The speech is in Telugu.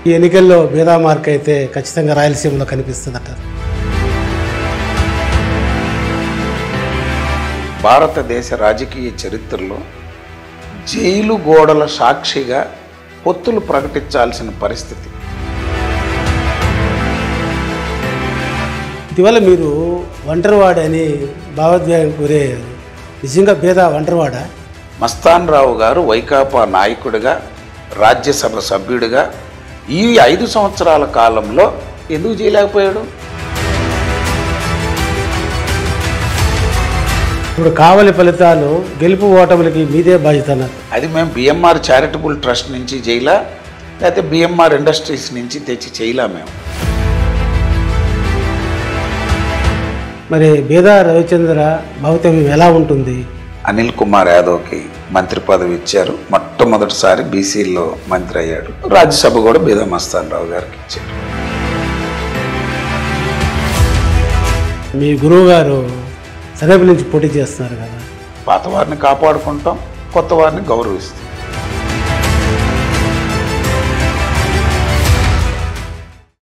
ఈ ఎన్నికల్లో భేదా మార్క్ అయితే ఖచ్చితంగా రాయలసీమలో కనిపిస్తుందట భారతదేశ రాజకీయ చరిత్రలో జైలు గోడల సాక్షిగా పొత్తులు ప్రకటించాల్సిన పరిస్థితి ఇటీవల మీరు ఒంటరివాడ అని భావోద్వేగం కోరే నిజంగా భేద ఒంటరివాడ మస్తాన్ రావు గారు వైకాపా నాయకుడిగా రాజ్యసభ సభ్యుడిగా ఈ ఐదు సంవత్సరాల కాలంలో ఎందుకు చేయలేకపోయాడు ఇప్పుడు కావలి ఫలితాలు గెలుపు ఓటములకి మీదే బాధ్యత అన్నారు అది మేము బిఎంఆర్ చారిటబుల్ ట్రస్ట్ నుంచి చేయలా లేకపోతే బిఎంఆర్ ఇండస్ట్రీస్ నుంచి తెచ్చి చేయలా మేము మరి భేద రవిచంద్ర భవితవ్యం ఎలా ఉంటుంది అనిల్ కుమార్ యాదవ్కి మంత్రి పదవి ఇచ్చారు మొట్టమొదటిసారి బీసీలో మంత్రి అయ్యాడు రాజ్యసభ కూడా బీదా మస్తాన్ రావు గారికి ఇచ్చారు మీ గురువు గారు సరేపు నుంచి పోటీ చేస్తున్నారు కదా పాత వారిని కాపాడుకుంటాం కొత్త వారిని గౌరవిస్తాం